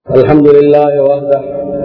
الحمد لله وحده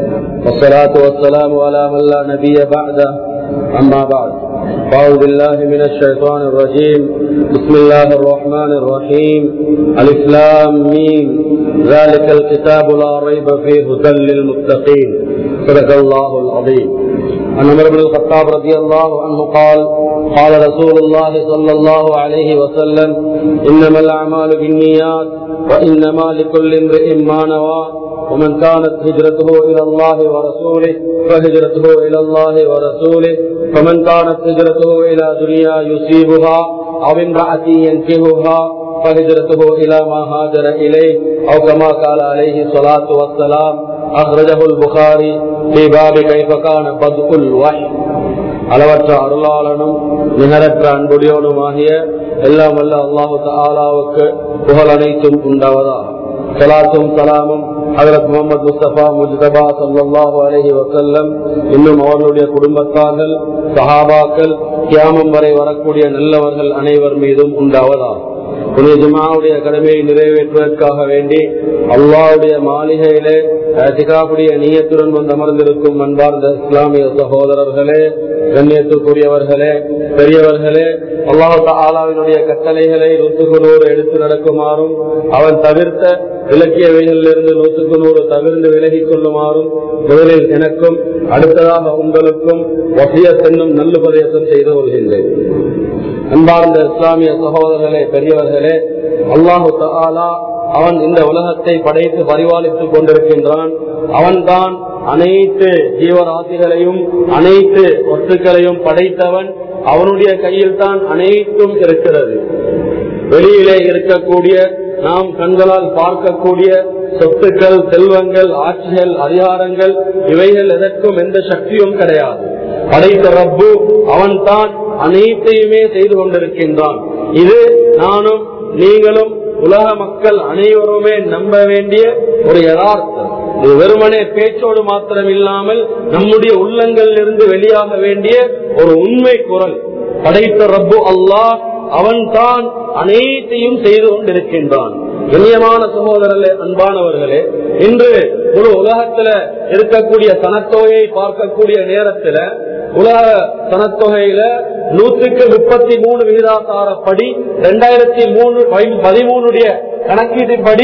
والصلاة والسلام على من لا نبي بعده أما بعد أعوذ بالله من الشيطان الرجيم بسم الله الرحمن الرحيم الإسلام مين ذلك الكتاب لا ريب فيه هدى للمتقين صدق الله العظيم عن عمر بن الخطاب رضي الله عنه قال قال رسول الله صلى الله عليه وسلم إنما الأعمال بالنيات وإنما لكل امرئ ما نوى ومن كانت هجرته إلى الله ورسوله فهجرته إلى الله ورسوله فمن كانت هجرته إلى دنيا يصيبها أو امرأة ينكهها فهجرته إلى ما هاجر إليه أو كما قال عليه الصلاة والسلام أخرجه البخاري في باب كيف كان بدء الوحي அளவற்ற அருளாளனும் நிகரற்ற அன்புடையோனுமாகிய எல்லாம் வல்ல அல்லாஹு தாலாவுக்கு புகழ் அனைத்தும் உண்டாவதா சலாத்தும் சலாமும் ஹதரத் முகமது முஸ்தபா முஜ்தபா சல்லாஹு அலஹி வசல்லம் இன்னும் அவர்களுடைய குடும்பத்தார்கள் சஹாபாக்கள் கியாமம் வரை வரக்கூடிய நல்லவர்கள் அனைவர் மீதும் உண்டாவதா புனித ஜுமாவுடைய கடமையை நிறைவேற்றுவதற்காக வேண்டி அல்லாவுடைய மாளிகையிலே திகாவுடைய நீயத்துடன் வந்து அமர்ந்திருக்கும் அன்பார்ந்த இஸ்லாமிய சகோதரர்களே கண்ணியத்துக்குரியவர்களே பெரியவர்களே அல்லாஹு ஆலாவினுடைய கட்டளைகளை நூற்றுக்கு நூறு எடுத்து நடக்குமாறும் அவன் தவிர்த்த இலக்கியவைகளிலிருந்து நூற்றுக்கு நூறு தவிர்த்து விலகிக் கொள்ளுமாறும் முதலில் எனக்கும் அடுத்ததாக உங்களுக்கும் வசிய சென்னும் நல்லுபதேசம் செய்து கொள்கின்றேன் அன்பார்ந்த இஸ்லாமிய சகோதரர்களே பெரியவர்களே அல்லாஹு தாலா அவன் இந்த உலகத்தை படைத்து பரிபாலித்துக் கொண்டிருக்கின்றான் அவன்தான் அனைத்து ஜீவராசிகளையும் அனைத்து ஒத்துக்களையும் படைத்தவன் அவனுடைய கையில் தான் அனைத்தும் இருக்கிறது வெளியிலே இருக்கக்கூடிய நாம் கண்களால் பார்க்கக்கூடிய சொத்துக்கள் செல்வங்கள் ஆட்சிகள் அதிகாரங்கள் இவைகள் எதற்கும் எந்த சக்தியும் கிடையாது படைத்த ரப்பு அவன் தான் அனைத்தையுமே செய்து கொண்டிருக்கின்றான் இது நானும் நீங்களும் உலக மக்கள் அனைவருமே நம்ப வேண்டிய ஒரு யதார்த்தம் இது வெறுமனே பேச்சோடு மாத்திரம் இல்லாமல் நம்முடைய உள்ளங்களில் இருந்து வெளியாக வேண்டிய ஒரு உண்மை குரல் படைத்த ரப்பு அல்லாஹ் அவன் தான் அனைத்தையும் செய்து கொண்டிருக்கின்றான் கண்ணியமான சகோதரர்களே அன்பானவர்களே இன்று ஒரு உலகத்துல இருக்கக்கூடிய சனத்தொகையை பார்க்கக்கூடிய நேரத்துல உலக சனத்தொகையில நூற்றுக்கு முப்பத்தி மூணு விகிதாசாரப்படி இரண்டாயிரத்தி மூணு பதிமூணுடைய கணக்கீட்டின்படி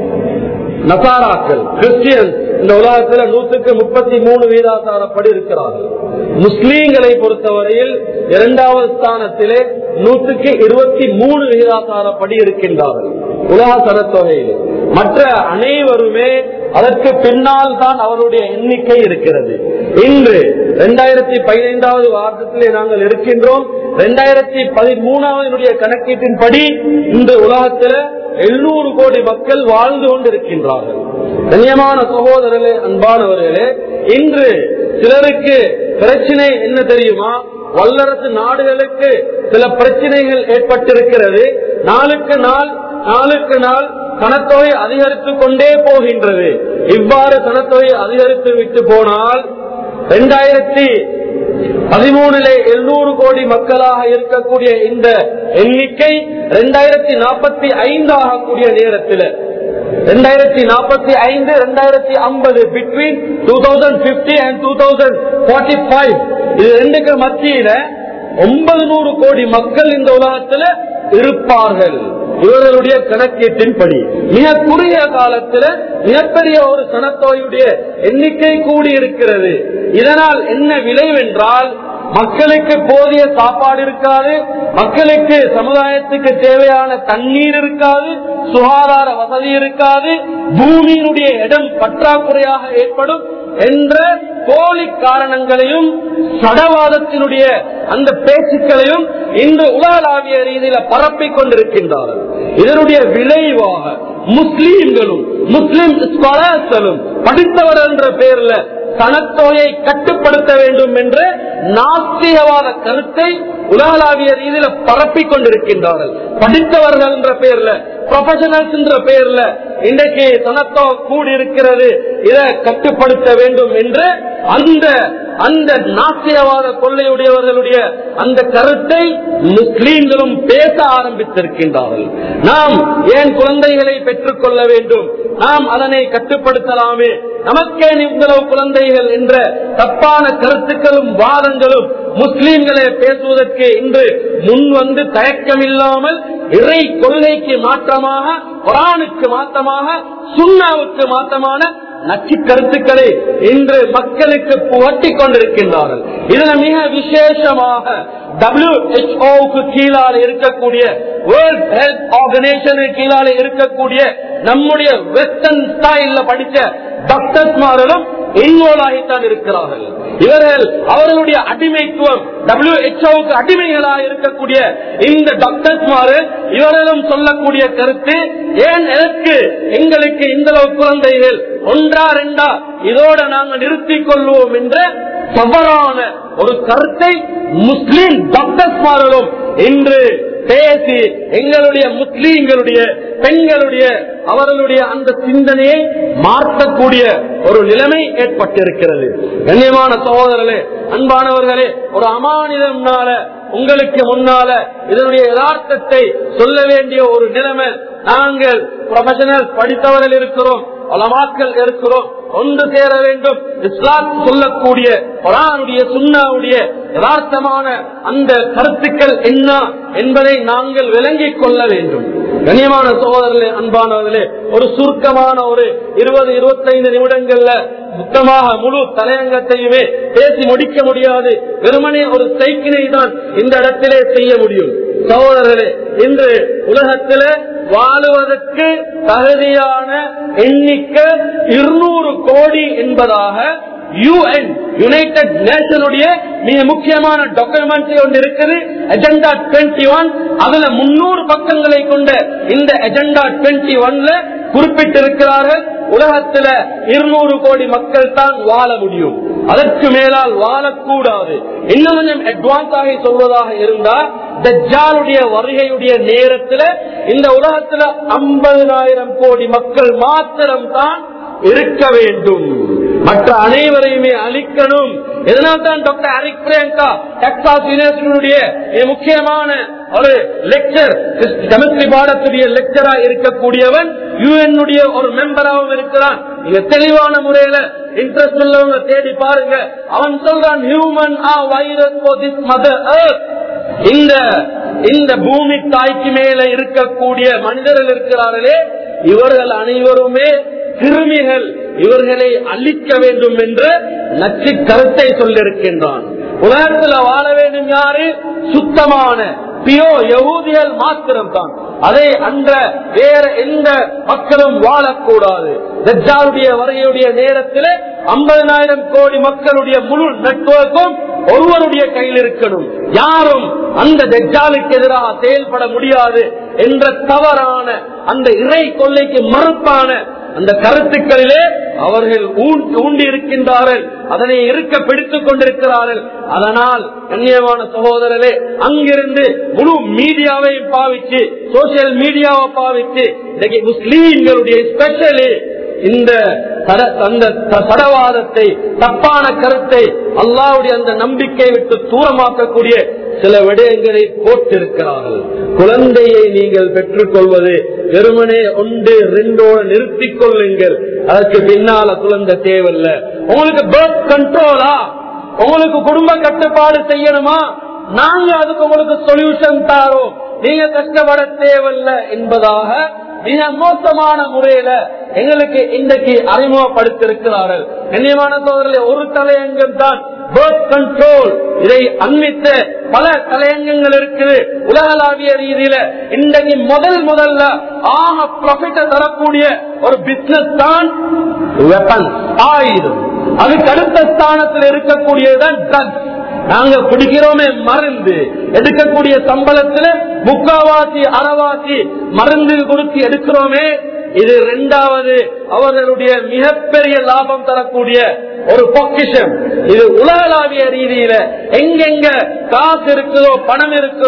நசாராக்கள் கிறிஸ்டியன்ஸ் இந்த உலகத்துல நூற்றுக்கு முப்பத்தி மூணு வீதாசாரப்படி இருக்கிறார்கள் முஸ்லீம்களை பொறுத்தவரையில் இரண்டாவது ஸ்தானத்திலே நூற்றுக்கு இருபத்தி மூணு விகிதாசாரப்படி இருக்கின்றார்கள் உலக சனத்தொகையில் மற்ற அனைவருமே அதற்கு பின்னால் தான் அவருடைய எண்ணிக்கை இருக்கிறது இன்று இரண்டாயிரத்தி பதினைந்தாவது வாரத்திலே நாங்கள் இருக்கின்றோம் இரண்டாயிரத்தி பதிமூணாவது கணக்கீட்டின்படி இந்த உலகத்தில் எழுநூறு கோடி மக்கள் வாழ்ந்து கொண்டிருக்கின்றார்கள் கண்ணியமான சகோதரர்களே அன்பானவர்களே இன்று சிலருக்கு பிரச்சனை என்ன தெரியுமா வல்லரசு நாடுகளுக்கு சில பிரச்சனைகள் ஏற்பட்டிருக்கிறது நாளுக்கு நாள் நாளுக்கு நாள் கணத்தொகை அதிகரித்துக் கொண்டே போகின்றது இவ்வாறு கணத்தொகை அதிகரித்து விட்டு போனால் இரண்டாயிரத்தி பதிமூணுல எழுநூறு கோடி மக்களாக இருக்கக்கூடிய இந்த எண்ணிக்கை இரண்டாயிரத்தி நாற்பத்தி ஐந்து ஆகக்கூடிய நேரத்தில் ரெண்டாயிரத்தி நாற்பத்தி ஐந்து ரெண்டாயிரத்தி ஐம்பது between two thousand fifty and two thousand forty five இது ரெண்டுக்கு மத்தியில ஒன்பது நூறு கோடி மக்கள் இந்த உலகத்துல இருப்பார்கள் இவர்களுடைய கணக்கீட்டின்படி மிக குறுகிய காலத்துல மிகப்பெரிய ஒரு சனத்தொகையுடைய எண்ணிக்கை கூடி இருக்கிறது இதனால் என்ன விளைவென்றால் மக்களுக்கு போதிய சாப்பாடு இருக்காது மக்களுக்கு சமுதாயத்துக்கு தேவையான தண்ணீர் இருக்காது சுகாதார வசதி இருக்காது பூமியினுடைய இடம் பற்றாக்குறையாக ஏற்படும் என்ற போலி காரணங்களையும் சடவாதத்தினுடைய அந்த பேச்சுக்களையும் இன்று உலகளாவிய ரீதியில பரப்பிக் கொண்டிருக்கின்றார்கள் இதனுடைய விளைவாக முஸ்லீம்களும் முஸ்லிம் ஸ்காலர்களும் படித்தவர் என்ற பெயர்ல சனத்தொகையை கட்டுப்படுத்த வேண்டும் என்ற நாஸ்திகவாத கருத்தை உலகளாவிய ரீதியில பரப்பிக் கொண்டிருக்கின்றார்கள் படித்தவர்கள் என்ற பெயர்ல ப்ரொபஷனல்ஸ் என்ற பெயர்ல இன்றைக்கு சனத்தோ கூடி இருக்கிறது இதை கட்டுப்படுத்த வேண்டும் என்று அந்த அந்த நாசியவாத கொள்ளையுடையவர்களுடைய அந்த கருத்தை முஸ்லீம்களும் பேச ஆரம்பித்திருக்கின்றார்கள் நாம் ஏன் குழந்தைகளை பெற்றுக் கொள்ள வேண்டும் நாம் அதனை கட்டுப்படுத்தலாமே நமக்கே இவ்வளவு குழந்தைகள் என்ற தப்பான கருத்துக்களும் வாதங்களும் முஸ்லீம்களை பேசுவதற்கு இன்று முன் வந்து தயக்கமில்லாமல் இறை கொள்கைக்கு மாற்றமாக குரானுக்கு மாற்றமாக சுண்ணாவுக்கு மாற்றமான நச்சு கருத்துக்களை இன்று மக்களுக்கு புகட்டி கொண்டிருக்கின்றார்கள் இதுல மிக விசேஷமாக டபிள்யூஹெச்ஓக்கு கீழால் இருக்கக்கூடிய வேர்ல்ட் ஹெல்த் ஆர்கனைசேஷனுக்கு கீழால இருக்கக்கூடிய நம்முடைய வெஸ்டர்ன் ஸ்டைல்ல படிச்ச டாக்டர்ஸ்மார்களும் இன்வால்வ் ஆகித்தான் இருக்கிறார்கள் இவர்கள் அவர்களுடைய அடிமைத்துவம் டபிள்யூஹெச்ஓக்கு அடிமைகளாக இருக்கக்கூடிய இந்த டாக்டர்ஸ்மாரு இவர்களும் சொல்லக்கூடிய கருத்து ஏன் எதற்கு எங்களுக்கு இந்த அளவு குழந்தைகள் ஒன்றா ரெண்டா இதோட நாங்கள் நிறுத்திக் கொள்வோம் என்ற தவறான ஒரு கருத்தை முஸ்லிம் டாக்டர்ஸ்மார்களும் இன்று பேசி எங்களுடைய முஸ்லீம்களுடைய பெண்களுடைய அவர்களுடைய அந்த சிந்தனையை மாற்றக்கூடிய ஒரு நிலைமை ஏற்பட்டிருக்கிறது கண்ணியமான சகோதரர்களே அன்பானவர்களே ஒரு அமானிதம்னால உங்களுக்கு முன்னால இதனுடைய யதார்த்தத்தை சொல்ல வேண்டிய ஒரு நிலைமை நாங்கள் ப்ரொஃபஷனல் படித்தவர்கள் இருக்கிறோம் பலமாக்கள் இருக்கிறோம் ஒன்று சேர வேண்டும் இஸ்லாம் சொல்லக்கூடிய குரானுடைய சுண்ணாவுடைய யதார்த்தமான அந்த கருத்துக்கள் என்ன என்பதை நாங்கள் விளங்கிக் கொள்ள வேண்டும் கண்ணியமான சகோதரர்களே அன்பானவர்களே ஒரு சுருக்கமான ஒரு இருபது இருபத்தைந்து நிமிடங்கள்ல மொத்தமாக முழு தலையங்கத்தையுமே பேசி முடிக்க முடியாது வெறுமனே ஒரு சைக்கிளை தான் இந்த இடத்திலே செய்ய முடியும் சகோதரர்களே இன்று உலகத்தில வாழுவதற்கு தகுதியான எண்ணிக்கை இருநூறு கோடி என்பதாக யுஎன் யுனைடெட் நேஷனுடைய மிக முக்கியமான டாக்குமெண்ட் ஒன்று இருக்குது அஜெண்டா டுவெண்ட்டி ஒன் அதுல முன்னூறு பக்கங்களை கொண்ட இந்த அஜெண்டா டுவெண்ட்டி ஒன்ல குறிப்பிட்டிருக்கிறார்கள் உலகத்துல இருநூறு கோடி மக்கள் தான் வாழ முடியும் அதற்கு மேலால் வாழக்கூடாது இன்னும் கொஞ்சம் அட்வான்ஸ் ஆகி சொல்வதாக இருந்தா தஜ்ஜாலுடைய வருகையுடைய நேரத்துல இந்த உலகத்துல ஐம்பதனாயிரம் கோடி மக்கள் மாத்திரம் தான் இருக்க வேண்டும் மற்ற அனைவரையுமே அழிக்கணும் இதனால் தான் டாக்டர் ஹரிக் பிரியங்கா டெக்சாஸ் யூனிவர்சிட்டியுடைய முக்கியமான ஒரு லெக்சர் கெமிஸ்ட்ரி பாடத்துடைய லெக்சரா இருக்கக்கூடியவன் யுஎன்னுடைய ஒரு மெம்பராகவும் இருக்கிறான் நீங்க தெளிவான முறையில இன்ட்ரெஸ்ட் உள்ளவங்க தேடி பாருங்க அவன் சொல்றான் human ah virus this mother இந்த இந்த பூமி தாய்க்கு மேல இருக்கக்கூடிய மனிதர்கள் இருக்கிறார்களே இவர்கள் அனைவருமே கிருமிகள் இவர்களை அழிக்க வேண்டும் என்று நச்சு கருத்தை சொல்லிருக்கின்றான் உலகத்துல வாழ வேண்டும் யாரு சுத்தமான பியோ யகூதிகள் மாத்திரம் தான் அதை அன்ற வேற எந்த மக்களும் வாழக்கூடாது தஜ்ஜாலுடைய வரையுடைய நேரத்தில் ஐம்பதனாயிரம் கோடி மக்களுடைய முழு நெட்வொர்க்கும் ஒருவருடைய கையில் இருக்கணும் யாரும் அந்த தஜ்ஜாலுக்கு எதிராக செயல்பட முடியாது என்ற தவறான அந்த இறை கொள்ளைக்கு மறுப்பான அந்த கருத்துக்களிலே அவர்கள் ஊண்டி இருக்கின்றார்கள் அதனை இருக்க பிடித்துக் கொண்டிருக்கிறார்கள் அதனால் கண்ணியமான சகோதரரே அங்கிருந்து முழு மீடியாவையும் பாவிச்சு சோசியல் மீடியாவை பாவிச்சு இன்னைக்கு முஸ்லீம்களுடைய ஸ்பெஷலி இந்த அந்த சடவாதத்தை தப்பான கருத்தை அல்லாவுடைய அந்த நம்பிக்கை விட்டு தூரமாக்கக்கூடிய சில விடயங்களை போட்டிருக்கிறார்கள் குழந்தையை நீங்கள் பெற்றுக் கொள்வது வெறுமனே ஒன்று ரெண்டோடு நிறுத்திக் கொள்ளுங்கள் அதற்கு பின்னால குழந்தை தேவையில்ல உங்களுக்கு பேர்த் கண்ட்ரோலா உங்களுக்கு குடும்ப கட்டுப்பாடு செய்யணுமா நாங்க அதுக்கு உங்களுக்கு சொல்யூஷன் தாரோம் நீங்க கஷ்டப்பட தேவையில்ல என்பதாக மிக மோசமான முறையில எங்களுக்கு இன்றைக்கு அறிமுகப்படுத்திருக்கிறார்கள் கண்ணியமான சோதரில் ஒரு தலையங்கம் தான் பேர்த் கண்ட்ரோல் இதை அன்பித்த பல தலையங்கங்கள் இருக்குது உலகளாவிய ரீதியில இன்றைக்கு முதல் முதல்ல ஆக ப்ராஃபிட்ட தரக்கூடிய ஒரு பிசினஸ் தான் வெப்பன் ஆயுதம் அதுக்கு அடுத்த ஸ்தானத்தில் இருக்கக்கூடியதுதான் ட்ரக்ஸ் நாங்க குடிக்கிறோமே மருந்து எடுக்கக்கூடிய சம்பளத்துல முக்காவாசி அறவாசி மருந்து கொடுத்து எடுக்கிறோமே இது இரண்டாவது அவர்களுடைய மிகப்பெரிய லாபம் தரக்கூடிய ஒரு பொக்கிஷம் இது உலகளாவிய ரீதியில எங்கெங்க காசு இருக்குதோ பணம் இருக்குதோ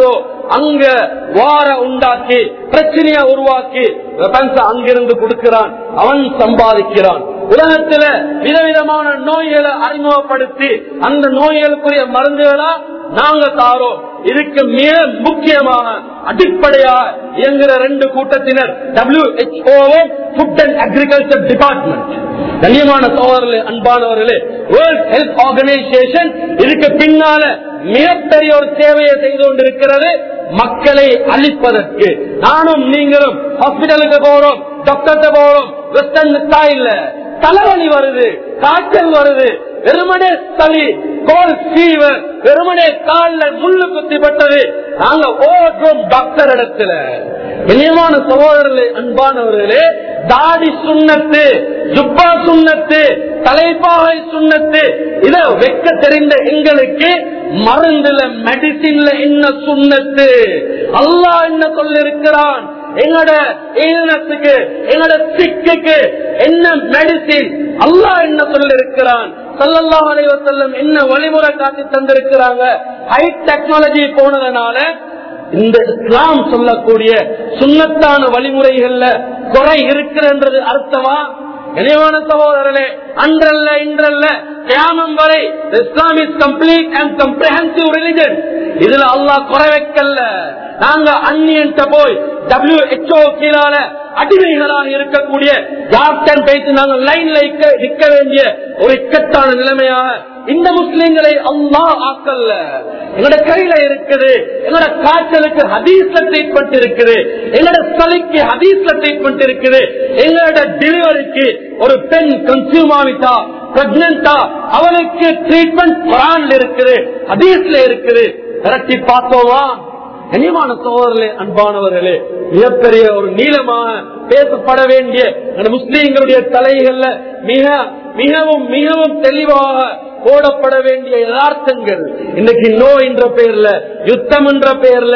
அங்க வார உண்டாக்கி பிரச்சனைய உருவாக்கி weapons அ அங்கிருந்து கொடுக்கிறான் அவன் சம்பாதிக்கிறான் உலகத்துல விதவிதமான நோய்களை அறிமுகப்படுத்தி அந்த நோய்களுக்குரிய மருந்துகளா நாங்க தாரோம் இதுக்கு மிக முக்கியமாக அடிப்படையா இயங்குற ரெண்டு கூட்டத்தினர் டபிள்யூஹெச்ஓவும் ஃபுட் அண்ட் அக்ரிகல்ச்சர் டிபார்ட்மெண்ட் கண்ணியமான சோதரர்களே அன்பானவர்களே வேர்ல்ட் ஹெல்த் ஆர்கனைசேஷன் இதுக்கு பின்னால மிகப்பெரிய ஒரு சேவையை செய்து கொண்டிருக்கிறது மக்களை அழிப்பதற்கு நானும் நீங்களும் ஹாஸ்பிட்டலுக்கு போறோம் டாக்டர்கிட்ட போறோம் வெஸ்டர்ன் இல்ல தலைவலி வருது காய்ச்சல் வருது வெறுமனே சளி கோல் ஃபீவர் வெறுமனே கால்ல முள்ளு குத்திப்பட்டது நாங்க ஓடுறோம் டாக்டர் இடத்துல இனியமான சகோதரர்களே அன்பானவர்களே தாடி சுண்ணத்து ஜுப்பா சுண்ணத்து தலைப்பாகை சுண்ணத்து இத வெக்க தெரிந்த எங்களுக்கு மருந்துல மெடிசின்ல என்ன சுண்ணத்து அல்லாஹ் என்ன சொல்லிருக்கிறான் எங்களோட ஈனத்துக்கு எங்களோட சிக்குக்கு என்ன மெடிசின் அல்லாஹ் என்ன சொல்லிருக்கிறான் சல்லல்லாஹு அலைஹி வஸல்லம் என்ன வழிமுறை காட்டி தந்திருக்கிறாங்க ஹை டெக்னாலஜி போனதுனால இந்த இஸ்லாம் சொல்லக்கூடிய சுண்ணத்தான வழிமுறைகள்ல குறை இருக்கிறன்றது அர்த்தமா இணைவான சகோதரர்களே அன்றல்ல இன்றல்ல கியாமம் வரை Islam is complete and comprehensive religion இதுல அல்லாஹ் குறை வைக்கல நாங்க அந்நியன்ட்ட போய் டபிள்யூஹெச்ஓ கீழால அடிமைகளாக இருக்கக்கூடிய டாக்டர் பேசி நாங்கள் லைன்ல நிற்க வேண்டிய ஒரு இக்கட்டான நிலைமையாக இந்த முஸ்லிம்களை அல்லாஹ் ஆக்கல்ல எங்களோட கையில இருக்குது எங்களோட காய்ச்சலுக்கு ஹதீஸ்ல ட்ரீட்மெண்ட் இருக்குது எங்களோட சளிக்கு ஹதீஸ்ல ட்ரீட்மெண்ட் இருக்குது எங்களோட டெலிவரிக்கு ஒரு பெண் கன்சியூம் ஆகிட்டா பிரெக்னண்டா அவளுக்கு ட்ரீட்மெண்ட் குரான்ல இருக்குது ஹதீஸ்ல இருக்குது விரட்டி பார்த்தோமா கனிமான சோதரர்களே அன்பானவர்களே மிகப்பெரிய ஒரு நீளமாக பேசப்பட வேண்டிய அந்த முஸ்லீம்களுடைய தலைகள்ல மிக மிகவும் மிகவும் தெளிவாக போடப்பட வேண்டிய யதார்த்தங்கள் இன்னைக்கு நோ என்ற பெயர்ல யுத்தம் என்ற பெயர்ல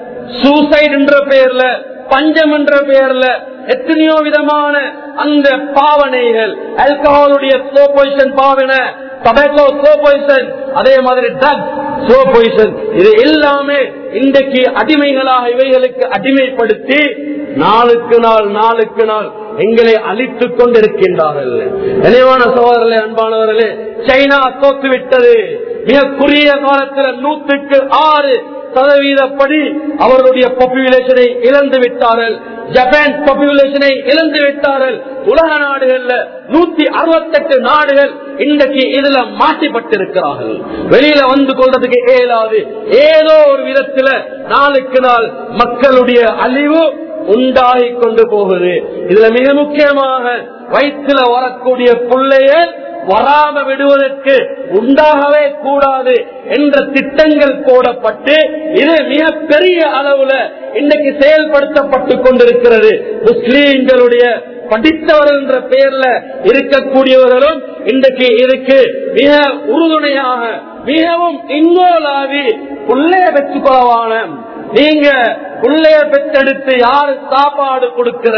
சூசைட் என்ற பெயர்ல பஞ்சம் என்ற பெயர்ல எத்தனையோ விதமான அந்த பாவனைகள் ஆல்கஹாலுடைய ஸ்லோ பொசிஷன் பாவனை டொபேக்கோ ஸ்லோ பொசிஷன் அதே மாதிரி ட்ரக் ஸ்லோ பொசிஷன் இது எல்லாமே இன்றைக்கு அடிமைகளாக இவைகளுக்கு அடிமைப்படுத்தி நாளுக்கு நாள் நாளுக்கு நாள் எங்களை அழித்துக் கொண்டிருக்கின்றார்கள் நினைவான சகோதரர்களே அன்பானவர்களே சைனா தோத்து விட்டது மிக குறுகிய காலத்தில் நூற்றுக்கு ஆறு சதவீதப்படி அவர்களுடைய பாப்புலேஷனை இழந்து விட்டார்கள் ஜப்பான் பாப்புலேஷனை இழந்து விட்டார்கள் உலக நாடுகள்ல நூத்தி அறுபத்தெட்டு நாடுகள் இன்றைக்கு இதுல மாட்டிப்பட்டிருக்கிறார்கள் வெளியில வந்து கொள்றதுக்கு இயலாது ஏதோ ஒரு விதத்துல நாளுக்கு நாள் மக்களுடைய அழிவு உண்டாகி கொண்டு போகுது இதுல மிக முக்கியமாக வயிற்றுல வரக்கூடிய பிள்ளைய வராம விடுவதற்கு உண்டாகவே கூடாது என்ற திட்டங்கள் போடப்பட்டு இது மிக பெரிய அளவுல இன்னைக்கு செயல்படுத்தப்பட்டு கொண்டிருக்கிறது முஸ்லீம்களுடைய படித்தவர்கள் என்ற பெயர்ல இருக்கக்கூடியவர்களும் இன்றைக்கு இதுக்கு மிக உறுதுணையாக மிகவும் இன்வால்வ் உள்ளே பெற்றுக் கொள்ளவான நீங்க பிள்ளைய பெற்றெடுத்து யாரு சாப்பாடு கொடுக்கிற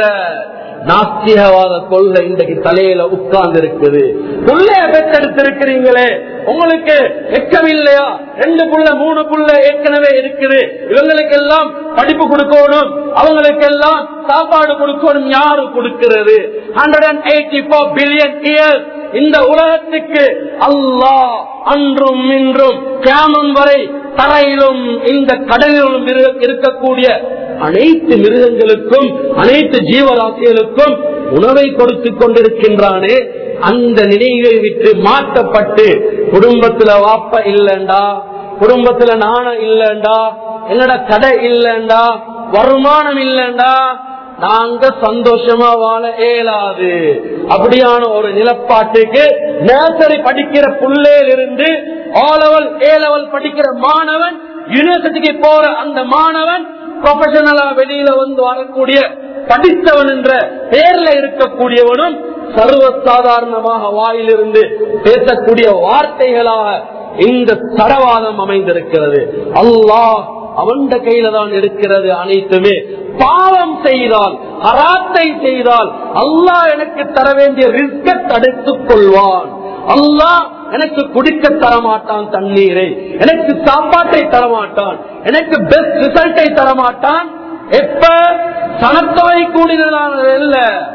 நாஸ்திகவாத கொள்கை இன்றைக்கு தலையில உட்கார்ந்து இருக்குது புள்ளைய பெற்றெடுத்து இருக்கிறீங்களே உங்களுக்கு வெக்கம் இல்லையா ரெண்டு புள்ள மூணு புள்ள ஏற்கனவே இருக்குது இவங்களுக்கு எல்லாம் படிப்பு கொடுக்கணும் அவங்களுக்கு எல்லாம் சாப்பாடு கொடுக்கணும் யாரு கொடுக்கிறது hundred and eighty four billion years இந்த உலகத்துக்கு அல்லாஹ் அன்றும் இன்றும் கிராமம் வரை தரையிலும் இந்த கடலிலும் இரு- இருக்கக்கூடிய அனைத்து மிருகங்களுக்கும் அனைத்து ஜீவராசிகளுக்கும் உணவை கொடுத்துக் கொண்டிருக்கின்றானே அந்த நினைவை விட்டு மாற்றப்பட்டு குடும்பத்துல வாப்ப இல்லண்டா குடும்பத்துல நாணம் இல்லண்டா என்னோட கடை இல்லண்டா வருமானம் இல்லண்டா நாங்க சந்தோஷமா வாழ இயலாது அப்படியான ஒரு நிலப்பாட்டுக்கு நர்சரி படிக்கிற புள்ளையில இருந்து ஆலவல் ஏ லெவல் படிக்கிற மாணவன் யூனிவர்சிட்டிக்கு போற அந்த மாணவன் ப்ரொஃபஷனலா வெளியில வந்து வரக்கூடிய படித்தவன் என்ற பெயர்ல இருக்கக்கூடியவனும் சர்வசாதாரணமாக வாயிலிருந்து பேசக்கூடிய வார்த்தைகளாக இந்த தடவாதம் அமைந்திருக்கிறது அல்லாஹ் அவன் கையில தான் இருக்கிறது அனைத்துமே பாவம் செய்தால் ஹராத்தை செய்தால் அல்லாஹ் எனக்கு தர வேண்டிய ரிஸ்க தடுத்துக் கொள்வான் அல்லாஹ் எனக்கு குடிக்க தரமாட்டான் தண்ணீரை எனக்கு சாப்பாட்டை தரமாட்டான் எனக்கு பெஸ்ட் ரிசல்ட்டை தரமாட்டான் எப்ப சனத்தொகை கூடினதான இல்ல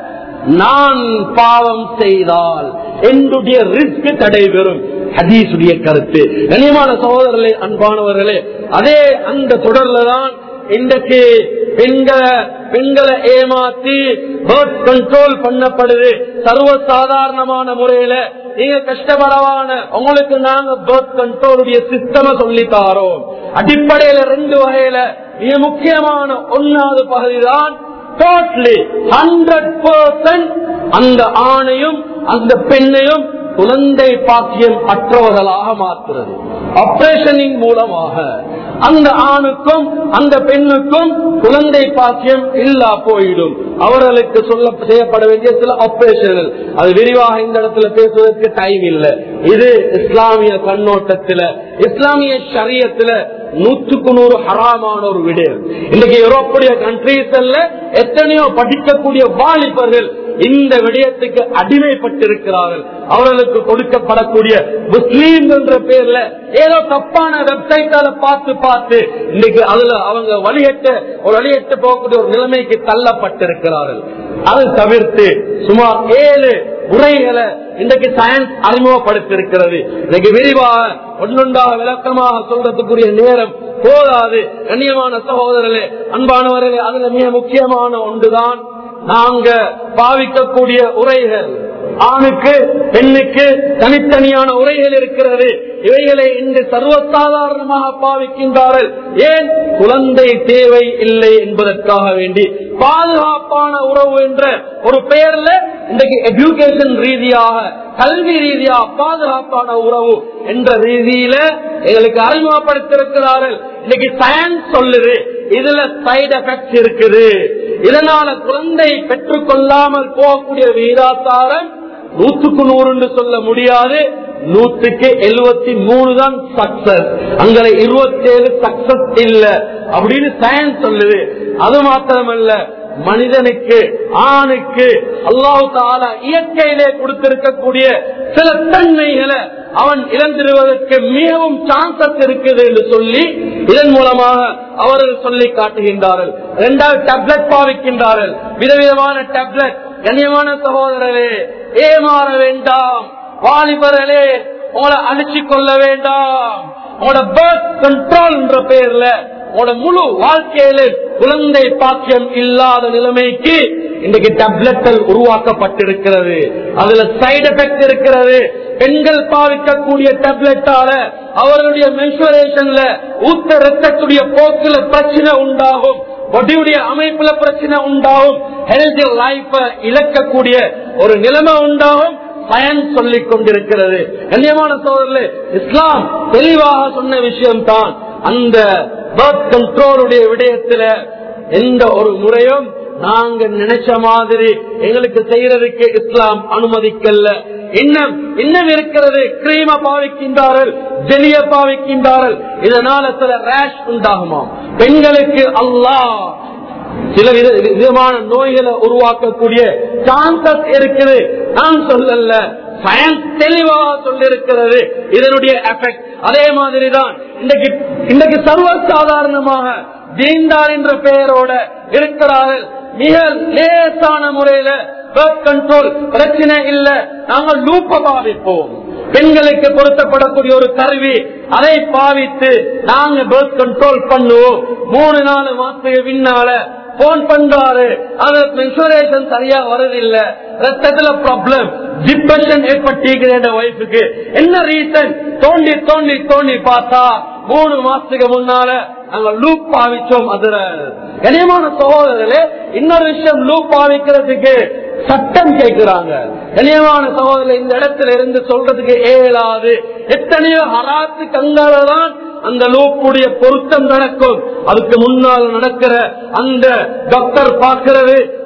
நான் பாவம் செய்தால் என்னுடைய ரிஸ்க் தடைபெறும் ஹதீசுடைய கருத்து கனியமான சகோதரர்களே அன்பானவர்களே அதே அந்த தொடர்ல தான் இன்றைக்கு பெண்களை பெண்களை ஏமாத்தி பேர்த் கண்ட்ரோல் பண்ணப்படுது சர்வ சாதாரணமான முறையில நீங்க கஷ்டப்படவான உங்களுக்கு நாங்க பேர்த் கண்ட்ரோலுடைய சிஸ்டம சொல்லி தாரோம் அடிப்படையில ரெண்டு வகையில மிக முக்கியமான ஒன்னாவது பகுதி தான் டோட்டலி ஹண்ட்ரட் பர்சன்ட் அந்த ஆணையும் அந்த பெண்ணையும் குழந்தை பாக்கியம் அற்றவர்களாக மாற்றுறது ஆபரேஷனின் மூலமாக அந்த ஆணுக்கும் அந்த பெண்ணுக்கும் குழந்தை பாக்கியம் இல்லா போயிடும் அவர்களுக்கு சொல்ல செய்யப்பட வேண்டிய சில ஆபரேஷன்கள் அது விரிவாக இந்த இடத்துல பேசுவதற்கு டைம் இல்லை இது இஸ்லாமிய கண்ணோட்டத்துல இஸ்லாமிய சரியத்துல நூற்றுக்கு நூறு ஹராமான ஒரு விடயம் இன்னைக்கு யூரோப்புடைய கண்ட்ரீஸ் எத்தனையோ படிக்கக்கூடிய வாலிபர்கள் இந்த விடயத்துக்கு அடிமைப்பட்டிருக்கிறார்கள் அவர்களுக்கு கொடுக்கப்படக்கூடிய முஸ்லீம் என்ற பேர்ல ஏதோ தப்பான வெப்சைட்டால பார்த்து பார்த்து இன்னைக்கு அதுல அவங்க வழிகட்ட ஒரு வழிகட்டு போகக்கூடிய ஒரு நிலைமைக்கு தள்ளப்பட்டிருக்கிறார்கள் அது தவிர்த்து சுமார் ஏழு உரைகளை இன்றைக்கு சயின்ஸ் அறிமுகப்படுத்திருக்கிறது இன்னைக்கு விரிவாக ஒன்னொன்றாக விளக்கமாக சொல்றதுக்குரிய நேரம் போதாது கண்ணியமான சகோதரர்களே அன்பானவர்களே அதுல மிக முக்கியமான ஒன்றுதான் நாங்க பாவிக்கக்கூடிய உரைகள் ஆணுக்கு பெண்ணுக்கு தனித்தனியான உரைகள் இருக்கிறது இவைகளை இன்று சர்வசாதாரணமாக பாவிக்கின்றார்கள் ஏன் குழந்தை தேவை இல்லை என்பதற்காக வேண்டி பாதுகாப்பான உறவு என்ற ஒரு பெயர்ல இன்றைக்கு எஜுகேஷன் ரீதியாக கல்வி ரீதியாக பாதுகாப்பான உறவு என்ற ரீதியில எங்களுக்கு அறிமுகப்படுத்திருக்கிறார்கள் இன்னைக்கு சயின்ஸ் சொல்லுது இதுல சைடு எஃபெக்ட் இருக்குது இதனால குழந்தை பெற்றுக் கொள்ளாமல் போகக்கூடிய வீராசாரம் நூற்றுக்கு நூறு சொல்ல முடியாது நூற்றுக்கு எழுபத்தி மூணு தான் சக்சஸ் அங்க இருபத்தி ஏழு சக்சஸ் இல்ல அப்படின்னு சயின்ஸ் சொல்லுது அது மாத்திரமல்ல மனிதனுக்கு ஆணுக்கு அல்லாஹு தாலா இயற்கையிலே கொடுத்திருக்கக்கூடிய சில தன்மைகளை அவன் இழந்திருவதற்கு மிகவும் சான்சஸ் இருக்குது என்று சொல்லி இதன் மூலமாக அவர்கள் சொல்லி காட்டுகின்றார்கள் இரண்டாவது டேப்லெட் பாவிக்கின்றார்கள் விதவிதமான டேப்லெட் கண்ணியமான சகோதரரே ஏமாற வேண்டாம் வாலிபர்களே உங்களை அழிச்சு கொள்ள வேண்டாம் உங்களோட பர்த் கண்ட்ரோல் என்ற பெயர்ல உங்களோட முழு வாழ்க்கையில குழந்தை பாக்கியம் இல்லாத நிலைமைக்கு இன்றைக்கு டேப்லெட்கள் உருவாக்கப்பட்டிருக்கிறது அதுல சைடு எஃபெக்ட் இருக்கிறது பெண்கள் பாவிக்கக்கூடிய டேப்லெட்டால அவர்களுடைய மென்சுரேஷன்ல ஊத்த ரத்தத்துடைய போக்குல பிரச்சனை உண்டாகும் பொடியுடைய அமைப்புல பிரச்சனை உண்டாகும் ஹெல்த் லைஃப இழக்கக்கூடிய ஒரு நிலைமை உண்டாகும் பயன் சொல்லிக் கொண்டிருக்கிறது கண்ணியமான சோதரில் இஸ்லாம் தெளிவாக சொன்ன விஷயம் தான் அந்த பர்த் கண்ட்ரோலுடைய விடயத்துல எந்த ஒரு முறையும் நாங்க நினைச்ச மாதிரி எங்களுக்கு செய்யறதுக்கு இஸ்லாம் அனுமதிக்கல இன்னும் இன்னும் இருக்கிறது கிரீம பாவிக்கின்றார்கள் ஜெலிய பாவிக்கின்றார்கள் இதனால சில ரேஷ் உண்டாகுமாம் பெண்களுக்கு அல்லாஹ் சில வித விதமான நோய்களை உருவாக்கக்கூடிய சான்சஸ் இருக்குது நான் சொல்லல சயின்ஸ் தெளிவாக சொல்லிருக்கிறது இதனுடைய எஃபெக்ட் அதே மாதிரிதான் இன்றைக்கு இன்றைக்கு சர்வசாதாரணமாக தீண்டார் என்ற பெயரோட இருக்கிறார்கள் மிக லேசான முறையில பர்த் கண்ட்ரோல் பிரச்சனை இல்ல நாங்கள் லூப்ப பாவிப்போம் பெண்களுக்கு பொருத்தப்படக்கூடிய ஒரு கருவி அதை பாவித்து நாங்க பர்த் கண்ட்ரோல் பண்ணுவோம் மூணு நாலு மாசத்துக்கு பின்னால போன் பண்றாரு அது மென்சுரேஷன் சரியா வருதில்ல ரத்தத்துல ப்ராப்ளம் டிப்ரெஷன் ஏற்பட்டிருக்கிற ஒய்ஃபுக்கு என்ன ரீசன் தோண்டி தோண்டி தோண்டி பார்த்தா மூணு மாசத்துக்கு முன்னால நாங்க லூப் பாவிச்சோம் அதுல கனியமான சகோதரர்களே இன்னொரு விஷயம் லூப் பாவிக்கிறதுக்கு சட்டம் கேட்கிறாங்க கனியமான சகோதரர் இந்த இடத்துல இருந்து சொல்றதுக்கு ஏழாது எத்தனையோ ஹராத்து கங்கால தான் அந்த லூப்புடைய பொருத்தம் நடக்கும் அதுக்கு முன்னால் நடக்கிற அந்த டாக்டர் பார்க்கிறது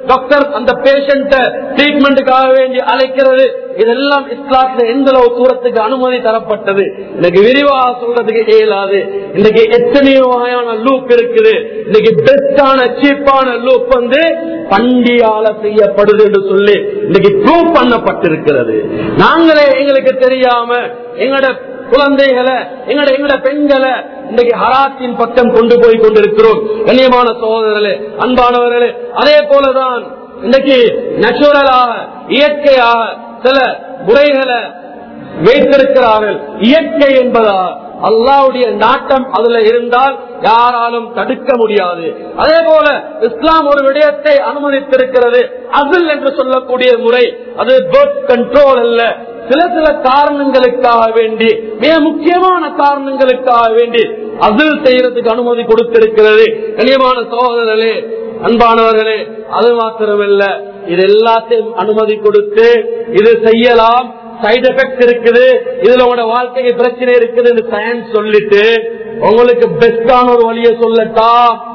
டாக்டர் அந்த பேஷண்ட ட்ரீட்மெண்ட்டுக்காக வேண்டி அழைக்கிறது இதெல்லாம் இஸ்லாத்துல எந்த அளவு தூரத்துக்கு அனுமதி தரப்பட்டது இன்னைக்கு விரிவாக சொல்றதுக்கு இயலாது இன்னைக்கு எத்தனையோ வகையான லூப் இருக்குது இன்னைக்கு பெஸ்டான சீப்பான லூப் வந்து பண்டியால செய்யப்படுது என்று சொல்லி இன்னைக்கு ப்ரூவ் பண்ணப்பட்டிருக்கிறது நாங்களே எங்களுக்கு தெரியாம எங்களோட குழந்தைகளை எங்கட எங்கட பெண்களை இன்றைக்கு ஹராத்தின் பக்கம் கொண்டு போய் கொண்டிருக்கிறோம் கண்ணியமான சகோதரர்களே அன்பானவர்களே அதே போலதான் இன்றைக்கு நேச்சுரலாக இயற்கையாக சில முறைகளை வைத்திருக்கிறார்கள் இயற்கை என்பதா அல்லாவுடைய நாட்டம் அதுல இருந்தால் யாராலும் தடுக்க முடியாது அதே போல இஸ்லாம் ஒரு விடயத்தை அனுமதித்திருக்கிறது அசில் என்று சொல்லக்கூடிய முறை அது பர்த் கண்ட்ரோல் அல்ல சில சில காரணங்களுக்காக வேண்டி மிக முக்கியமான காரணங்களுக்காக வேண்டி அசில் செய்யறதுக்கு அனுமதி கொடுத்திருக்கிறது கனியமான சகோதரர்களே அன்பானவர்களே அது மாத்திரமல்ல இது எல்லாத்தையும் அனுமதி கொடுத்து இது செய்யலாம் சைடு எஃபெக்ட் இருக்குது இதுல உங்களோட வாழ்க்கைக்கு பிரச்சனை இருக்குதுன்னு சயின்ஸ் சொல்லிட்டு உங்களுக்கு பெஸ்டான ஒரு வழியை சொல்லட்டா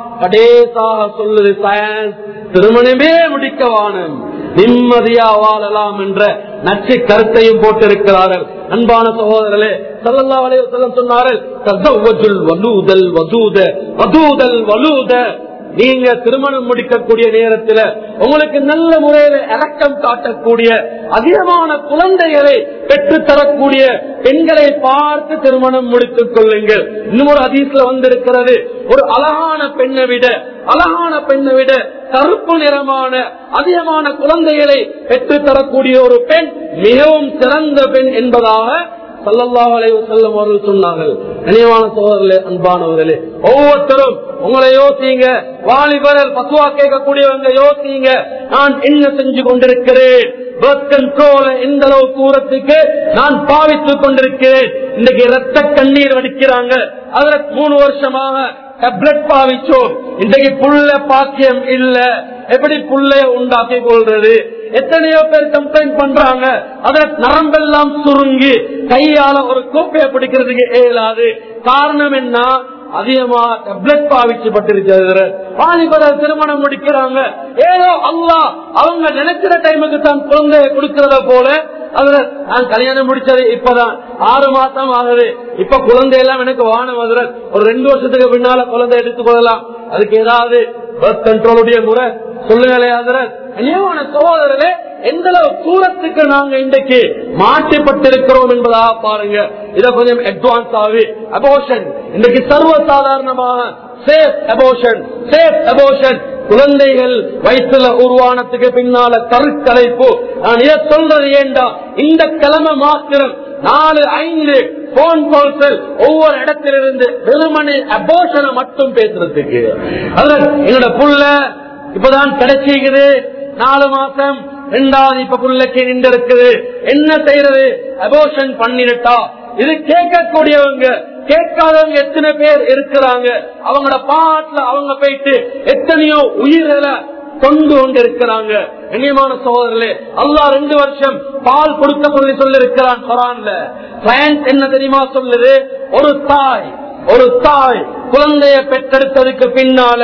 கடைசாக சொல்லுது சயின்ஸ் திருமணமே முடிக்கவானும் நிம்மதியா வாழலாம் என்ற நச்சு கருத்தையும் போட்டிருக்கிறார்கள் அன்பான சகோதரர்களே சல்லல்லா அலைவசல்லம் சொன்னார்கள் தசவ்வஜுல் வலூதல் வதூத வதூதல் வலூத நீங்க திருமணம் முடிக்கக்கூடிய நேரத்தில் உங்களுக்கு நல்ல முறையில இறக்கம் காட்டக்கூடிய அதிகமான குழந்தைகளை பெற்று தரக்கூடிய பெண்களை பார்த்து திருமணம் முடித்துக் கொள்ளுங்கள் இன்னும் ஒரு அதிசல வந்திருக்கிறது ஒரு அழகான பெண்ணை விட அழகான பெண்ணை விட கருப்பு நிறமான அதிகமான குழந்தைகளை பெற்று தரக்கூடிய ஒரு பெண் மிகவும் சிறந்த பெண் என்பதாக சல்லல்லாஹு அலைஹி வஸல்லம் அவர்கள் சொன்னார்கள் கனியமான சோதரர்களே அன்பானவர்களே ஒவ்வொருத்தரும் உங்களை யோசிங்க வாலிபர்கள் பசுவா கேட்கக்கூடியவங்க யோசிங்க நான் என்ன செஞ்சு கொண்டிருக்கிறேன் பர்த் கண்ட்ரோல எந்த அளவு தூரத்துக்கு நான் பாவித்துக் கொண்டிருக்கிறேன் இன்னைக்கு ரத்த கண்ணீர் வடிக்கிறாங்க அதுல மூணு வருஷமாக டேப்லெட் பாவிச்சோம் இன்றைக்கு புள்ள பாக்கியம் இல்ல எப்படி புள்ளைய உண்டாக்கி கொள்றது எத்தனையோ பேர் கம்ப்ளைண்ட் பண்றாங்க அதுல நரம்பெல்லாம் சுருங்கி கையால ஒரு கோப்பையை பிடிக்கிறதுக்கு இயலாது காரணம் என்ன அதிகமா டேப்லெட் பாவிச்சு பட்டிருக்கிறது வாலிபர் திருமணம் முடிக்கிறாங்க ஏதோ அல்லா அவங்க நினைக்கிற டைமுக்கு தான் குழந்தைய கொடுக்கறத போல அதுல நான் கல்யாணம் முடிச்சது இப்பதான் ஆறு மாசம் ஆகுது இப்ப குழந்தை எல்லாம் எனக்கு வானம் அதுல ஒரு ரெண்டு வருஷத்துக்கு பின்னால குழந்தை எடுத்துக்கொள்ளலாம் அதுக்கு ஏதாவது பர்த் கண்ட்ரோலுடைய முறை சொல்லுங்களே அதுல கனியமான சகோதரர்களே எந்த அளவு தூரத்துக்கு நாங்க இன்றைக்கு மாற்றப்பட்டிருக்கிறோம் என்பதாக பாருங்க இத கொஞ்சம் அட்வான்ஸ் ஆகி அபோஷன் இன்றைக்கு சர்வசாதாரணமாக சேஃப் அபோஷன் சேஃப் அபோஷன் குழந்தைகள் வயிற்றுல உருவானத்துக்கு பின்னால கருக்கலைப்பு நான் இதை சொல்றது ஏண்டா இந்த கிழமை மாத்திரம் நாலு ஐந்து போன் கால்ஸ் ஒவ்வொரு இடத்திலிருந்து வெறுமனை அபோஷனை மட்டும் பேசுறதுக்கு அதுல என்னோட புள்ள இப்பதான் கிடைச்சிக்குது நாலு மாசம் ரெண்டாவது இப்ப புள்ளைக்கு நின்று இருக்குது என்ன செய்யறது அபோஷன் பண்ணிட்டா இது கேட்கக்கூடியவங்க கேட்காதவங்க எத்தனை பேர் இருக்கிறாங்க அவங்களோட பாட்டுல அவங்க போயிட்டு எத்தனையோ உயிர்களை கொண்டு கொண்டு இருக்கிறாங்க கண்ணியமான சகோதரர்களே அல்லாஹ் ரெண்டு வருஷம் பால் கொடுக்க சொல்லி சொல்லி இருக்கிறான் குரான்ல சயின்ஸ் என்ன தெரியுமா சொல்லுது ஒரு தாய் ஒரு தாய் குழந்தைய பெற்றெடுத்ததுக்கு பின்னால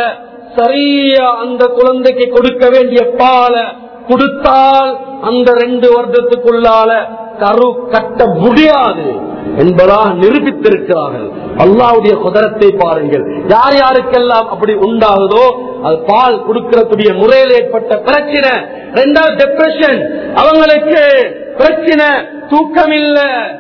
சரியா அந்த குழந்தைக்கு கொடுக்க வேண்டிய பாலை கொடுத்தால் அந்த ரெண்டு வருடத்துக்குள்ளால கரு கட்ட முடியாது என்பதாக நிரூபித்திருக்கிறார்கள் அல்லாவுடைய குதரத்தை பாருங்கள் யார் யாருக்கெல்லாம் அப்படி உண்டாகுதோ அது பால் கொடுக்கக்கூடிய முறையில் ஏற்பட்ட பிரச்சனை ரெண்டாவது டிப்ரெஷன் அவங்களுக்கு பிரச்சனை தூக்கம் இல்ல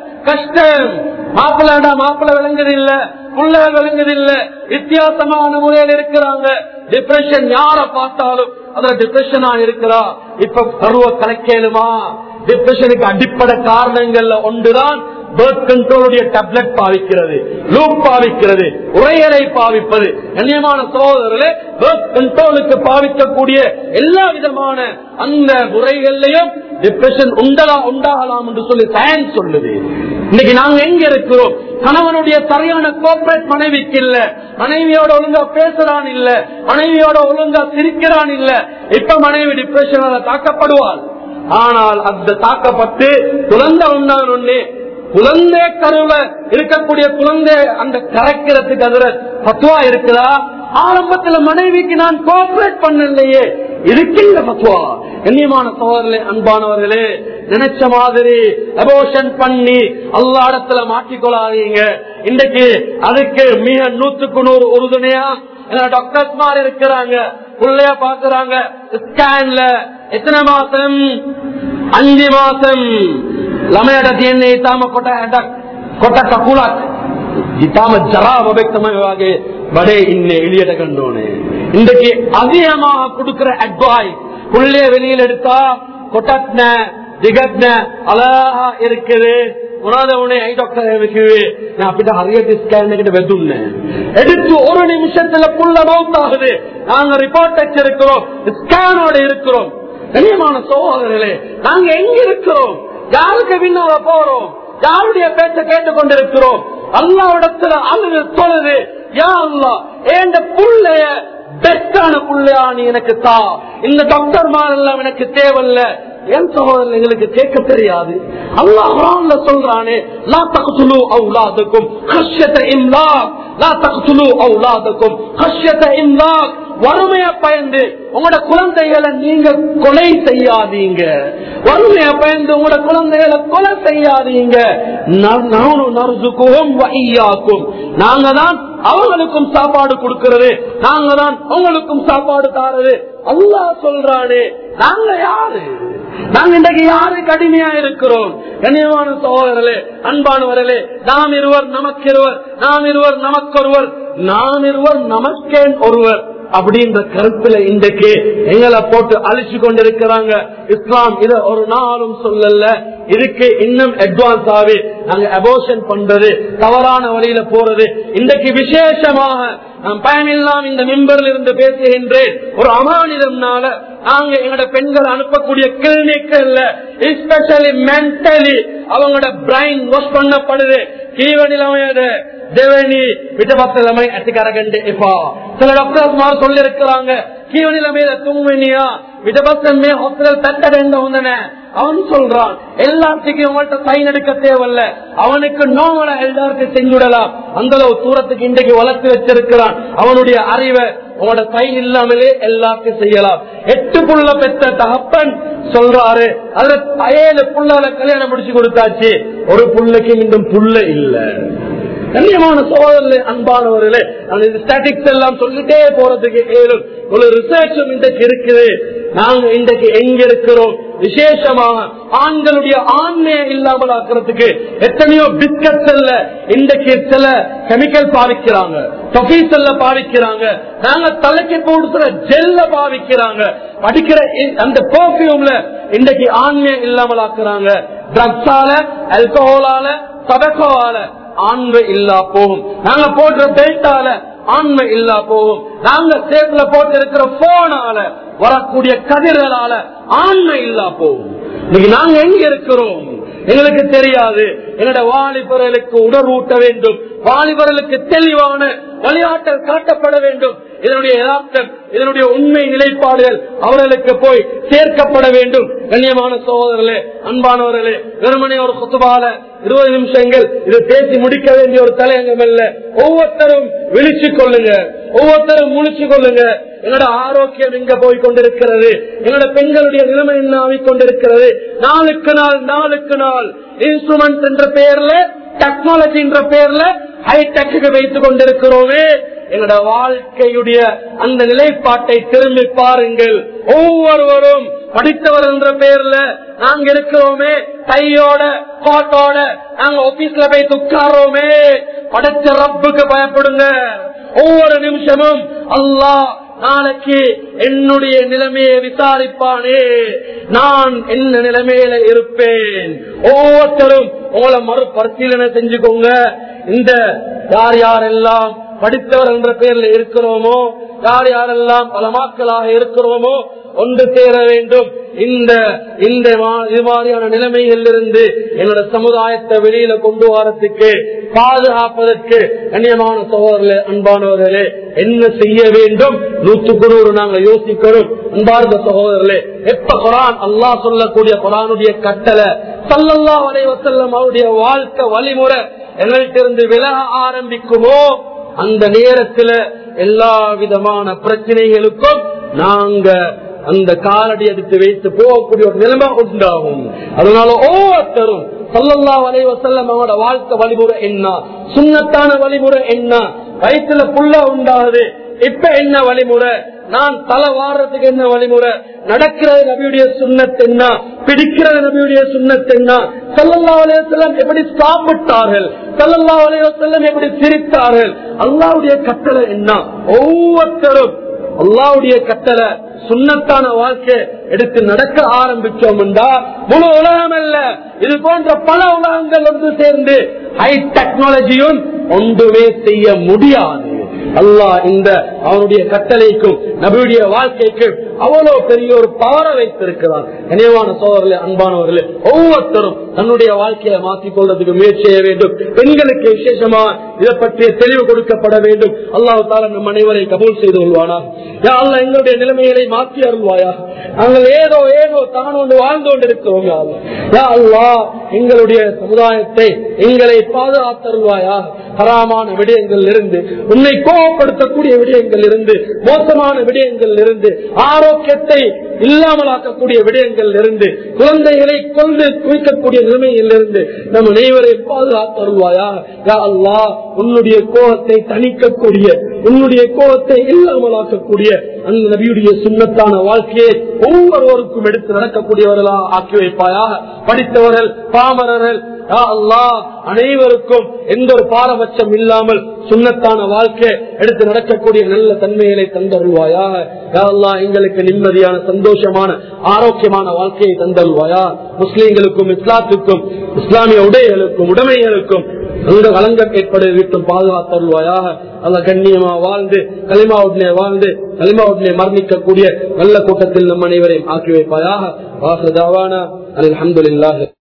கஷ்டம் மாப்பிள்ளடா மாப்பிள்ள விளங்குது இல்ல புள்ள விளங்குது இல்ல வித்தியாசமான முறையில் இருக்கிறாங்க டிப்ரெஷன் யார பார்த்தாலும் அதுல டிப்ரெஷனா இருக்கிறா இப்ப பருவ கலைக்கலுமா டிப்ரெஷனுக்கு அடிப்படை காரணங்கள்ல ஒன்றுதான் பர்த் கண்ட்ரோலுடைய டேப்லெட் பாவிக்கிறது லூப் பாவிக்கிறது உரையலை பாவிப்பது கண்ணியமான சகோதரர்களே பர்த் கண்ட்ரோலுக்கு பாவிக்கக்கூடிய எல்லா விதமான அந்த முறைகள்லையும் டிப்ரெஷன் உண்டலா உண்டாகலாம் என்று சொல்லி சயின்ஸ் சொல்லுது இன்னைக்கு நாங்க எங்க இருக்கிறோம் கணவனுடைய சரியான கோஆபரேட் மனைவிக்கு இல்ல மனைவியோட ஒழுங்கா பேசுறான் இல்ல மனைவியோட ஒழுங்கா சிரிக்கிறான் இல்ல இப்ப மனைவி டிப்ரெஷனால தாக்கப்படுவாள் ஆனால் அந்த தாக்கப்பட்டு குழந்தை உண்டான குழந்தை கருவ இருக்கக்கூடிய குழந்தை அந்த கரைக்கிறதுக்கு அதுல பத்துவா இருக்குதா ஆரம்பத்துல மனைவிக்கு நான் கோஆபரேட் பண்ணலையே இதுக்கு இந்த பத்துவா கண்ணியமான சோதரர்களே அன்பானவர்களே நினைச்ச மாதிரி அபோஷன் பண்ணி அல்லா இடத்துல மாட்டிக்கொள்ளாதீங்க இன்றைக்கு அதுக்கு மிக நூத்துக்கு நூறு உறுதுணையா டாக்டர்ஸ் மாதிரி இருக்கிறாங்க பிள்ளைய பாக்குறாங்க ஸ்கேன்ல எத்தனை மாசம் அஞ்சு மாசம் ළමයට තියෙන්නේ ඊටාම කොට ඇඩක් කොට කකුලක් ඊටාම ජරාව තමයි වගේ බඩේ ඉන්නේ එළියට ගන්න ඕනේ இன்றைக்கு அதிகமாக கொடுக்கிற அட்வைஸ் புள்ளைய வெளியில் எடுத்தா கொட்டட்ன திகட்ன அழகா இருக்குது මොනවද උනේ ඇයි ඩොක්ටර් එහෙම කිව්වේ நான் අපිට හරියට ස්කෑන් එකට වැදුන්නේ எடுத்து ஒரு நிமிஷத்துல புள்ள மவுத் ஆகுது நாங்க ரிப்போர்ட் வச்சிருக்கிறோம் ஸ்கேனோட இருக்கிறோம் கண்ணியமான சோதரர்களே நாங்க எங்க இருக்கிறோம் யாருக்கு பின்னால போறோம் யாருடைய பேச்ச கேட்டுக் கொண்டிருக்கிறோம் அல்லாவிடத்துல அழுது தொழுது யா அல்லா ஏண்ட புள்ளைய பெஸ்டான புள்ளையா நீ எனக்கு தா இந்த டாக்டர் எல்லாம் எனக்கு தேவையில்ல என் சகோதரன் எங்களுக்கு கேட்க தெரியாது அல்லாஹ் சொல்றானே லா தகுசுலு அவுலாதுக்கும் ஹஷ்யத இம்லாக் லா தகுசுலு அவுலாதுக்கும் ஹஷ்யத இம்லாக் வறுமைய பயந்து உங்களோட குழந்தைகளை நீங்க கொலை செய்யாதீங்க வறுமைய பயந்து உங்களோட குழந்தைகளை கொலை செய்யாதீங்க நானும் நறுசுக்கும் வையாக்கும் நாங்க தான் அவங்களுக்கும் சாப்பாடு கொடுக்கிறது நாங்க தான் உங்களுக்கும் சாப்பாடு தாரது அல்லாஹ் சொல்றானே நாங்க யாரு நாங்க இன்றைக்கு யாரு கடுமையா இருக்கிறோம் கண்ணியமான சகோதரர்களே அன்பானவர்களே நாம் இருவர் நமக்கு இருவர் நாம் இருவர் நமக்கொருவர் நாம் இருவர் நமக்கேன் ஒருவர் அப்படின்ற கருத்துல இன்றைக்கு எங்களை போட்டு அழிச்சு கொண்டிருக்கிறாங்க இஸ்லாம் இத ஒரு நாளும் சொல்லல இதுக்கு இன்னும் அட்வான்ஸ் ஆகி நாங்க அபோஷன் பண்றது தவறான வழியில போறது இன்றைக்கு விசேஷமாக நான் பயனில்லாம் இந்த மிம்பரில் இருந்து பேசுகின்றேன் ஒரு அமானிதம்னால நாங்க எங்களோட பெண்கள் அனுப்பக்கூடிய கிளினிக்கல்ல எஸ்பெஷலி மென்டலி அவங்களோட பிரைன் வாஷ் பண்ணப்படுது கீவனிலமையது දෙවැනි පිටපත් ළමයි ඇති කරගන්න එපා. சில டாக்டர்ஸ் மார் சொல்லி இருக்கிறாங்க கீவனிலமையில தும்மினியா පිටපත් මේ ஹாஸ்பிடல் தட்டடெන්න හොඳ அவன் சொல்றான் எல்லாத்துக்கும் உங்கள்ட்ட சைன் எடுக்க தேவையில்ல அவனுக்கு நோமல எல்லாருக்கு செஞ்சுடலாம் அந்த அளவு தூரத்துக்கு இன்றைக்கு வளர்த்து வச்சிருக்கிறான் அவனுடைய அறிவை உங்களோட சைன் இல்லாமலே எல்லாத்தையும் செய்யலாம் எட்டு புள்ள பெற்ற தகப்பன் சொல்றாரு அதுல ஏழு புள்ளால கல்யாணம் முடிச்சு கொடுத்தாச்சு ஒரு புள்ளைக்கு இன்னும் புள்ள இல்ல கண்ணியமான சோதரில் அன்பானவர்களே நான் இந்த ஸ்டாட்டிக்ஸ் எல்லாம் சொல்லிட்டே போறதுக்கு ஏழும் ஒரு ரிசர்ச்சும் இன்றைக்கு இருக்குது நாங்க இன்றைக்கு எங்க இருக்கிறோம் விசேஷமாக ஆண்களுடைய ஆண்மையை இல்லாமல் ஆக்கிறதுக்கு எத்தனையோ பிஸ்கட்ஸ்ல இன்றைக்கு சில கெமிக்கல் பாவிக்கிறாங்க டொபீசல்ல பாவிக்கிறாங்க நாங்க தலைக்கு போடுற ஜெல்ல பாவிக்கிறாங்க படிக்கிற அந்த பெர்ஃபியூம்ல இன்றைக்கு ஆண்மையை இல்லாமல் ஆக்குறாங்க ட்ரக்ஸால ஆல்கஹாலால தபக்கோவால ஆண்மை இல்லா போகும் நாங்க போடுற பெல்ட்டால ஆண்மை இல்லா போகும் நாங்க சேத்துல போட்டு இருக்கிற போனால வரக்கூடிய கதிர்களால ஆண்மை இல்லா போகும் இன்னைக்கு நாங்க எங்க இருக்கிறோம் எங்களுக்கு தெரியாது எங்களோட வாலிபர்களுக்கு உணர்வூட்ட வேண்டும் வாலிபர்களுக்கு தெளிவான வழிகாட்டல் காட்டப்பட வேண்டும் இதனுடைய யதார்த்தம் இதனுடைய உண்மை நிலைப்பாடுகள் அவர்களுக்கு போய் சேர்க்கப்பட வேண்டும் கண்ணியமான சகோதரர்களே அன்பானவர்களே வெறுமனே ஒரு குத்துபால இருபது நிமிஷங்கள் இது பேசி முடிக்க வேண்டிய ஒரு தலையங்கம் அல்ல ஒவ்வொருத்தரும் விழிச்சு கொள்ளுங்க ஒவ்வொருத்தரும் முழிச்சு கொள்ளுங்க எங்களோட ஆரோக்கியம் எங்க போய் கொண்டிருக்கிறது எங்களோட பெண்களுடைய நிலைமை என்ன ஆகிக்கொண்டிருக்கிறது நாளுக்கு நாள் நாளுக்கு நாள் இன்ஸ்ட்ருமெண்ட் என்ற பெயர்ல டெக்னாலஜி என்ற பெயர்ல ஹைடெக்கு வைத்துக் கொண்டிருக்கிறோமே எங்களோட வாழ்க்கையுடைய அந்த நிலைப்பாட்டை திரும்பி பாருங்கள் ஒவ்வொருவரும் படித்தவர் என்ற பெயர்ல நாங்க இருக்கிறோமே கையோட கோட்டோட நாங்க ஆபீஸ்ல போய் உட்காரோமே படைச்ச ரப்புக்கு பயப்படுங்க ஒவ்வொரு நிமிஷமும் அல்லாஹ் நாளைக்கு என்னுடைய நிலைமையை விசாரிப்பானே நான் என்ன நிலைமையில இருப்பேன் ஒவ்வொருத்தரும் உங்களை மறுபரிசீலனை செஞ்சுக்கோங்க இந்த யார் யாரெல்லாம் படித்தவர் என்ற பெயர்ல இருக்கிறோமோ யார் யாரெல்லாம் பலமாக்களாக இருக்கிறோமோ ஒன்று சேர வேண்டும் இந்த இந்த இது மாதிரியான நிலைமைகள் இருந்து என்னோட சமுதாயத்தை வெளியில கொண்டு வரத்துக்கு பாதுகாப்பதற்கு கண்ணியமான சகோதரர்களே அன்பானவர்களே என்ன செய்ய வேண்டும் நூற்றுக்கு நூறு நாங்கள் யோசிக்கிறோம் அன்பார்ந்த சகோதரர்களே எப்ப குரான் அல்லாஹ் சொல்லக்கூடிய குரானுடைய கட்டளை சல்லல்லா வலைவசல்லம் அவருடைய வாழ்க்கை வழிமுறை எங்கள்கிட்ட விலக ஆரம்பிக்குமோ அந்த நேரத்துல எல்லா விதமான பிரச்சனைகளுக்கும் நாங்க அந்த காலடி எடுத்து வைத்து போகக்கூடிய ஒரு நிலைமை உண்டாகும் அதனால ஒவ்வொருத்தரும் சல்லல்லா வலை வசல்லம் அவனோட வாழ்க்கை வழிமுறை என்ன சுண்ணத்தான வழிமுறை என்ன வயிற்றுல புள்ள உண்டாகுது இப்ப என்ன வழிமுறை நான் தலை வாடுறதுக்கு என்ன வழிமுறை நடக்கிறது நபியுடைய சுண்ணத் என்ன பிடிக்கிறது நபியுடைய சுண்ணத் என்ன சல்லல்லா அலையம் எப்படி சாப்பிட்டார்கள் சல்லல்லா அலையம் எப்படி சிரித்தார்கள் அல்லாவுடைய கட்டளை என்ன ஒவ்வொருத்தரும் அல்லாவுடைய கட்டளை சுண்ணத்தான வாழ்க்கை எடுத்து நடக்க ஆரம்பிச்சோம் முழு உலகம் அல்ல இது போன்ற பல உலகங்கள் வந்து சேர்ந்து ஹை டெக்னாலஜியும் ஒன்றுமே செய்ய முடியாது அல்லாஹ் இந்த அவனுடைய கட்டளைக்கும் நபியுடைய வாழ்க்கைக்கும் அவ்வளவு பெரிய ஒரு பவரை வைத்திருக்கிறார் நினைவான சோதரர்களே அன்பானவர்களே ஒவ்வொருத்தரும் தன்னுடைய வாழ்க்கையை மாற்றிக் கொள்றதுக்கு முயற்சி செய்ய வேண்டும் பெண்களுக்கு விசேஷமா இதை பற்றிய தெளிவு கொடுக்கப்பட வேண்டும் அல்லாஹு தாலா நம் அனைவரை கபூல் செய்து கொள்வானா யா அல்லாஹ் எங்களுடைய நிலைமைகளை மாற்றி அருள்வாயா நாங்கள் ஏதோ ஏதோ தானோண்டு வாழ்ந்து கொண்டிருக்கிறோம் யா அல்லாஹ். யா அல்லாஹ் எங்களுடைய சமுதாயத்தை எங்களை பாதுகாத்தருள்வாயா ஹராமான விடயங்கள் இருந்து உன்னை கோபப்படுத்தக்கூடிய விடயங்கள் இருந்து மோசமான விடயங்கள் இருந்து ஆரோக்கியத்தை இல்லாமலாக்கக்கூடிய விடயங்கள் இருந்து குழந்தைகளை கொண்டு குவிக்கக்கூடிய நிலைமையில் இருந்து நம் அனைவரை பாதுகாத்தருள்வாயா யா அல்லாஹ் உன்னுடைய கோபத்தை தணிக்கக்கூடிய உன்னுடைய கோபத்தை இல்லாமலாக்கக்கூடிய அந்த நபியுடைய சுண்ணத்தான வாழ்க்கையை ஒவ்வொருவருக்கும் எடுத்து நடக்கக்கூடியவர்களா ஆக்கி வைப்பாயாக படித்தவர்கள் பாமரர்கள் யா அல்லாஹ் அனைவருக்கும் எந்த ஒரு பாரபட்சம் இல்லாமல் சுண்ணத்தான வாழ்க்கை எடுத்து நடக்கக்கூடிய நல்ல தன்மைகளை தந்தருள்வாயாக யா அல்லாஹ் எங்களுக்கு நிம்மதியான சந்தோஷமான ஆரோக்கியமான வாழ்க்கையை தந்தருள்வாயா முஸ்லீம்களுக்கும் இஸ்லாத்துக்கும் இஸ்லாமிய உடைகளுக்கும் உடைமைகளுக்கும் அங்க வழங்க ஏற்பட வீட்டும் பாதுகாத்தருள்வாயாக அல்ல கண்ணியமா வாழ்ந்து களிமாவுடனே வாழ்ந்து களிமாவுடனே மரணிக்கக்கூடிய நல்ல கூட்டத்தில் நம் அனைவரையும் ஆக்கி வைப்பாயாக வாசதாவான அலமதுல்லாஹ்